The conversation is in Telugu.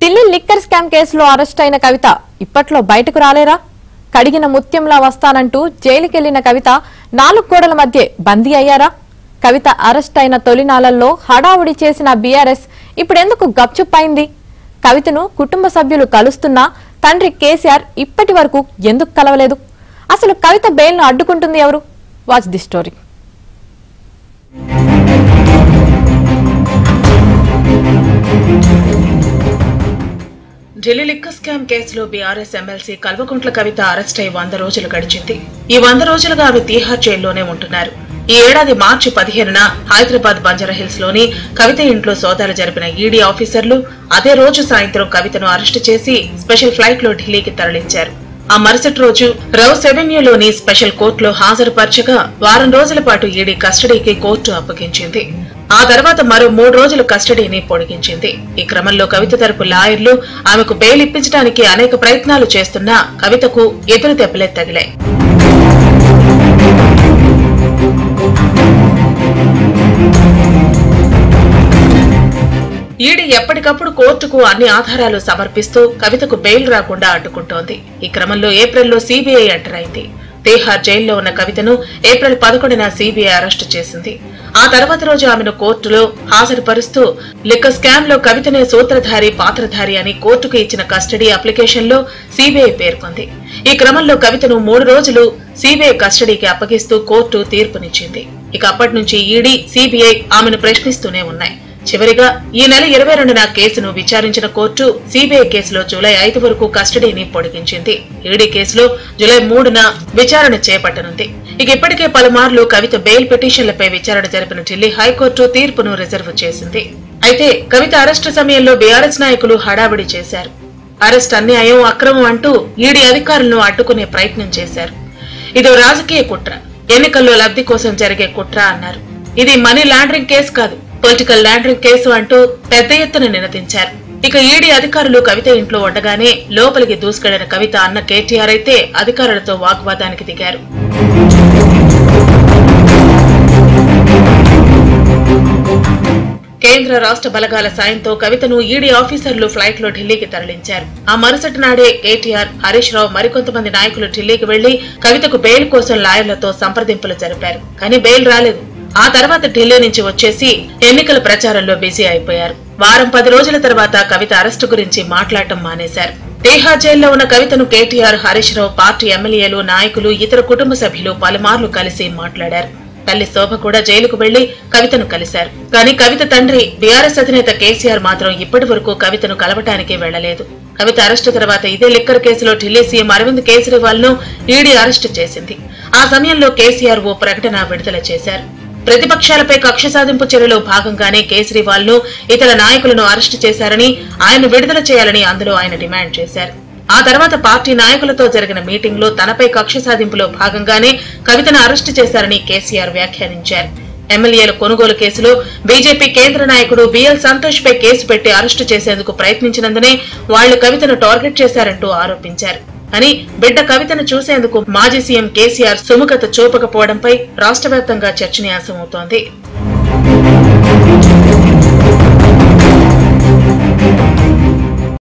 ఢిల్లీ లిక్కర్ స్కామ్ కేసులో అరెస్ట్ అయిన కవిత ఇప్పట్లో బయటకు రాలేరా కడిగిన ముత్యంలా వస్తానంటూ జైలుకెళ్లిన కవిత నాలుగు గోడల మధ్య బందీ అయ్యారా కవిత అరెస్ట్ అయిన తొలినాళ్లలో హడావుడి చేసిన బీఆర్ఎస్ ఇప్పుడెందుకు గప్చుప్పైంది కవితను కుటుంబ సభ్యులు కలుస్తున్నా తండ్రి కేసీఆర్ ఇప్పటి వరకు ఎందుకు కలవలేదు అసలు కవిత బెయిల్ను అడ్డుకుంటుంది ఎవరు watch the story Delhi liquor scam కేసులో BRS MLC Kalvakuntla Kavitha arrest అయి వంద రోజులు గడిచింది ఈ వంద రోజులుగా ఆమె తీహార్ జైల్లోనే ఉంటున్నారు ఈ ఏడాది మార్చి పదిహేనున హైదరాబాద్ బంజారాహిల్స్ లోని కవిత ఇంట్లో సోదాలు జరిపిన ఈడీ ఆఫీసర్లు అదే రోజు సాయంత్రం కవితను అరెస్టు చేసి స్పెషల్ ఫ్లైట్ లో ఢిల్లీకి తరలించారు ఆ మరుసటి రోజు రౌస్ ఎవెన్యూలోని స్పెషల్ కోర్టులో హాజరుపరచగా వారం రోజుల పాటు ఈడీ కస్టడీకి కోర్టు అప్పగించింది ఆ తర్వాత మరో మూడు రోజులు కస్టడీని పొడిగించింది ఈ క్రమంలో కవిత తరపు లాయర్లు ఆమెకు బెయిల్ ఇప్పించడానికి అనేక ప్రయత్నాలు చేస్తున్నా కవితకు ఎదురు దెబ్బలే తగిలాయి ఈడీ ఎప్పటికప్పుడు కోర్టుకు అన్ని ఆధారాలు సమర్పిస్తూ కవితకు బెయిల్ రాకుండా అడ్డుకుంటోంది ఈ క్రమంలో ఏప్రిల్లో సీబీఐ ఎంటర్ అయింది తీహార్ జైల్లో ఉన్న కవితను ఏప్రిల్ పదకొండున సీబీఐ అరెస్టు చేసింది ఆ తర్వాత రోజు ఆమెను కోర్టులో హాజరుపరుస్తూ లిక్కర్ స్కామ్ లో కవితనే సూత్రధారి పాత్రధారి అని కోర్టుకు ఇచ్చిన కస్టడీ అప్లికేషన్ లో సీబీఐ పేర్కొంది ఈ క్రమంలో కవితను మూడు రోజులు సీబీఐ కస్టడీకి అప్పగిస్తూ కోర్టు తీర్పునిచ్చింది ఇక అప్పటి నుంచి ఈడీ సీబీఐ ఆమెను ప్రశ్నిస్తూనే ఉన్నాయి చివరిగా ఈ నెల ఇరవై రెండున కేసును విచారించిన కోర్టు సిబిఐ కేసులో జూలై ఐదు వరకు కస్టడీని పొడిగించింది ఈడీ కేసులో జూలై మూడున విచారణ చేపట్టనుంది ఇక ఇప్పటికే పలుమార్లు కవిత బెయిల్ పిటిషన్లపై విచారణ జరిపిన ఢిల్లీ హైకోర్టు తీర్పును రిజర్వ్ చేసింది అయితే కవిత అరెస్టు సమయంలో బీఆర్ఎస్ నాయకులు హడావిడి చేశారు అరెస్ట్ అన్యాయం అక్రమం అంటూ ఈడీ అధికారులను అడ్డుకునే ప్రయత్నం చేశారు ఇదో రాజకీయ కుట్ర ఎన్నికల్లో లబ్ధి కోసం జరిగే కుట్ర అన్నారు ఇది మనీ లాండరింగ్ కేసు కాదు పొలిటికల్ లాండరింగ్ కేసు అంటూ పెద్ద ఎత్తున నినదించారు ఇక ఈడీ అధికారులు కవిత ఇంట్లో ఉండగానే లోపలికి దూసుకెళ్లిన కవిత అన్న కేటీఆర్ అయితే అధికారులతో వాగ్వాదానికి దిగారు కేంద్ర రాష్ట్ర బలగాల సాయంతో కవితను ఈడీ ఆఫీసర్లు ఫ్లైట్ లో ఢిల్లీకి తరలించారు ఆ మరుసటి నాడే కేటీఆర్ హరీష్ రావు మరికొంతమంది నాయకులు ఢిల్లీకి వెళ్లి కవితకు బెయిల్ కోసం లాయర్లతో సంప్రదింపులు జరిపారు కానీ బెయిల్ రాలేదు ఆ తర్వాత ఢిల్లీ నుంచి వచ్చేసి ఎన్నికల ప్రచారంలో బిజీ అయిపోయారు వారం పది రోజుల తర్వాత కవిత అరెస్టు గురించి మాట్లాడటం మానేశారు తీహార్ జైల్లో ఉన్న కవితను కేటీఆర్ హరీష్ రావు పార్టీ ఎమ్మెల్యేలు నాయకులు ఇతర కుటుంబ సభ్యులు పలుమార్లు కలిసి మాట్లాడారు తల్లి శోభ కూడా జైలుకు వెళ్లి కవితను కలిశారు కానీ కవిత తండ్రి బీఆర్ఎస్ అధినేత కేసీఆర్ మాత్రం ఇప్పటి వరకు కవితను కలవటానికి వెళ్లలేదు కవిత అరెస్టు తర్వాత ఇదే లిక్కర్ కేసులో ఢిల్లీ సీఎం అరవింద్ కేజ్రీవాల్ ను ఈడీ అరెస్టు చేసింది ఆ సమయంలో కేసీఆర్ ఓ ప్రకటన విడుదల చేశారు ప్రతిపక్షాలపై కక్ష సాధింపు చర్యలో భాగంగానే కేజ్రీవాల్ ను ఇతర నాయకులను అరెస్టు చేశారని ఆయన విడుదల చేయాలని అందులో ఆయన డిమాండ్ చేశారు ఆ తర్వాత పార్టీ నాయకులతో జరిగిన మీటింగ్ లో తనపై కక్ష సాధింపులో భాగంగానే కవితను అరెస్టు చేశారని కేసీఆర్ వ్యాఖ్యానించారు ఎమ్మెల్యేల కొనుగోలు కేసులో బీజేపీ కేంద్ర నాయకుడు బిఎల్ సంతోష్ పై కేసు పెట్టి అరెస్టు చేసేందుకు ప్రయత్నించినందునే వాళ్లు కవితను టార్గెట్ చేశారంటూ ఆరోపించారు అని బిడ్డ కవితను చూసేందుకు మాజీ సీఎం కేసీఆర్ సుముఖత చూపకపోవడంపై రాష్ట్ర వ్యాప్తంగా చర్చనీయాంశమవుతోంది